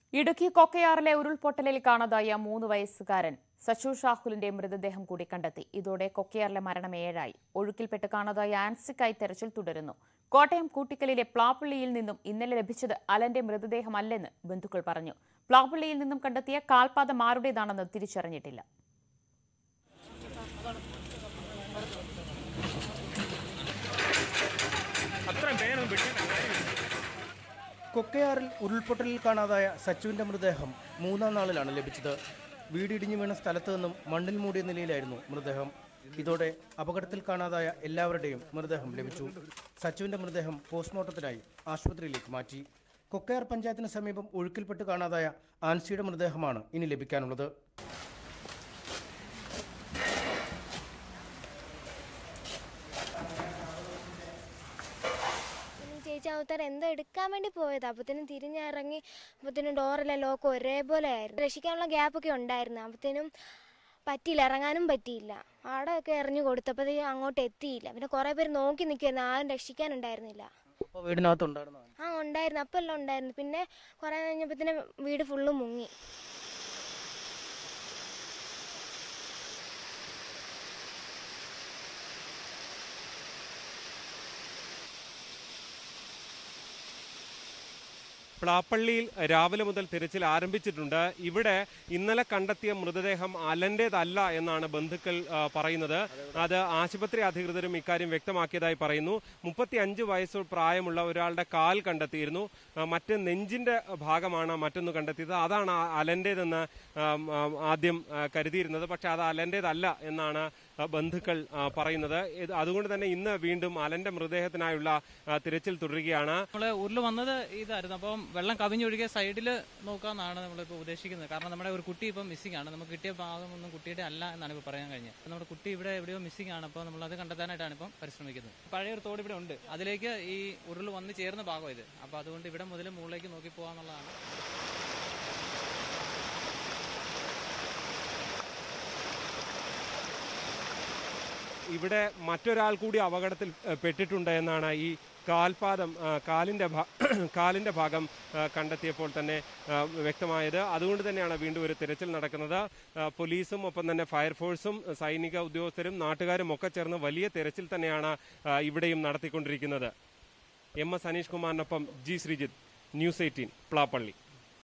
ഇടുക്കി കൊക്കയാറിലെ ഉരുൾപൊട്ടലിൽ കാണാതായ മൂന്ന് വയസ്സുകാരൻ സച്ചു ഷാഹുലിന്റെ മൃതദേഹം കൂടി കണ്ടെത്തി ഇതോടെ കൊക്കയാറിലെ മരണം ഏഴായി ഒഴുക്കിൽപ്പെട്ട് കാണാതായ ആൻസിക്കായി തെരച്ചിൽ തുടരുന്നു കോട്ടയം കൂട്ടിക്കലിലെ പ്ലാപ്പള്ളിയിൽ നിന്നും ഇന്നലെ ലഭിച്ചത് അലന്റെ മൃതദേഹമല്ലെന്ന് ബന്ധുക്കൾ പറഞ്ഞു പ്ലാപ്പള്ളിയിൽ നിന്നും കണ്ടെത്തിയ കാൽപാദം ആരുടേതാണെന്ന് തിരിച്ചറിഞ്ഞിട്ടില്ല കൊക്കയാറിൽ ഉരുൾപൊട്ടലിൽ കാണാതായ സച്ചുവിന്റെ മൃതദേഹം മൂന്നാം നാളിലാണ് ലഭിച്ചത് വീടിടിഞ്ഞു വീണ സ്ഥലത്ത് നിന്നും മണ്ണിൽ മൂടിയ നിലയിലായിരുന്നു മൃതദേഹം ഇതോടെ അപകടത്തിൽ കാണാതായ എല്ലാവരുടെയും മൃതദേഹം ലഭിച്ചു സച്ചുവിന്റെ മൃതദേഹം പോസ്റ്റ്മോർട്ടത്തിനായി ആശുപത്രിയിലേക്ക് മാറ്റി കൊക്കയാർ പഞ്ചായത്തിന് സമീപം ഒഴുക്കിൽപ്പെട്ട് കാണാതായ ആൻസിയുടെ മൃതദേഹമാണ് ഇനി ലഭിക്കാനുള്ളത് പിന്നെ ചേച്ചി അവതാരം എന്തോ എടുക്കാൻ വേണ്ടി പോയത് അപ്പത്തേനും തിരിഞ്ഞിറങ്ങി അപ്പത്തേനും ഡോറെല്ലാം ലോക്ക് ഒരേപോലെ ആയിരുന്നു രക്ഷിക്കാനുള്ള ഗ്യാപ്പൊക്കെ ഉണ്ടായിരുന്നു അപ്പത്തേനും പറ്റിയില്ല ഇറങ്ങാനും പറ്റിയില്ല അവിടെ ഒക്കെ എറിഞ്ഞു കൊടുത്തപ്പോഴത്തേക്കും അങ്ങോട്ട് എത്തിയില്ല പിന്നെ കുറേ പേര് നോക്കി നിൽക്കുമായിരുന്നു ആരും രക്ഷിക്കാനുണ്ടായിരുന്നില്ല അപ്പോൾ വീടിനകത്തുണ്ടായിരുന്നോ ആ ഉണ്ടായിരുന്നു അപ്പം എല്ലാം ഉണ്ടായിരുന്നു പിന്നെ കുറേ കഴിഞ്ഞപ്പോഴത്തേനും വീട് ഫുള്ള് മുങ്ങി പ്ലാപ്പള്ളിയിൽ രാവിലെ മുതൽ തിരച്ചിൽ ആരംഭിച്ചിട്ടുണ്ട് ഇവിടെ ഇന്നലെ കണ്ടെത്തിയ മൃതദേഹം അലന്റേതല്ല എന്നാണ് ബന്ധുക്കൾ ആ, പറയുന്നത് അത് ആശുപത്രി അധികൃതരും ഇക്കാര്യം വ്യക്തമാക്കിയതായി പറയുന്നു മുപ്പത്തി അഞ്ച് വയസ്സ് പ്രായമുള്ള ഒരാളുടെ കാൽ കണ്ടെത്തിയിരുന്നു ആ, മറ്റ് നെഞ്ചിന്റെ ഭാഗമാണ് മറ്റൊന്ന് കണ്ടെത്തിയത് അതാണ് ആ അലന്റേതെന്ന് ആം, ആം, ആദ്യം ആ, കരുതിയിരുന്നത് പക്ഷെ അത് അലന്റേതല്ല എന്നാണ് ആ, ബന്ധുക്കൾ ആ, പറയുന്നത് ഇത് അതുകൊണ്ട് തന്നെ ഇന്ന് വീണ്ടും അലന്റെ മൃതദേഹത്തിനായുള്ള ആ, തിരച്ചിൽ തുടരുകയാണ് നമ്മള് ഉരുള് വന്നത് ഇതായിരുന്നു അപ്പം വെള്ളം കവിഞ്ഞൊഴുകിയ സൈഡിൽ നോക്കാമെന്നാണ് നമ്മളിപ്പോൾ ഉദ്ദേശിക്കുന്നത് കാരണം നമ്മുടെ ഒരു കുട്ടി ഇപ്പം മിസ്സിംഗ് ആണ് നമുക്ക് കിട്ടിയ ഭാഗമൊന്നും കുട്ടിയുടെ അല്ല എന്നാണ് ഇപ്പോൾ പറയാൻ കഴിഞ്ഞത് അപ്പോൾ നമ്മുടെ കുട്ടി ഇവിടെ എവിടെയോ മിസ്സിംഗ് ആണ് അപ്പോൾ നമ്മൾ അത് കണ്ടെത്താനായിട്ടാണ് ഇപ്പം പരിശ്രമിക്കുന്നത് പഴയ ഒരു തോട് ഇവിടെ ഉണ്ട് അതിലേക്ക് ഈ ഉരുള് വന്ന് ചേർന്ന ഭാഗം ഇത് അപ്പോൾ അതുകൊണ്ട് ഇവിടെ മുതൽ മുകളിലേക്ക് നോക്കി പോകാന്നുള്ളതാണ് ഇവിടെ മറ്റൊരാൾ കൂടി അപകടത്തിൽ ഏഹ്, പെട്ടിട്ടുണ്ട് എന്നാണ് ഈ കാൽപാദം ആ, കാലിന്റെ ഭാ- കാലിന്റെ ഭാഗം ആ, കണ്ടെത്തിയപ്പോൾ തന്നെ ആ, വ്യക്തമായത് അതുകൊണ്ട് തന്നെയാണ് വീണ്ടും ഒരു തിരച്ചിൽ നടക്കുന്നത് ആ, പോലീസും ഒപ്പം തന്നെ ഫയർഫോഴ്സും സൈനിക ഉദ്യോഗസ്ഥരും നാട്ടുകാരും ഒക്കെ ചേർന്ന് വലിയ തിരച്ചിൽ തന്നെയാണ് ആ, ഇവിടെയും നടത്തിക്കൊണ്ടിരിക്കുന്നത് എം എസ് അനീഷ് കുമാറിനൊപ്പം G Sreejith News Eighteen Plappally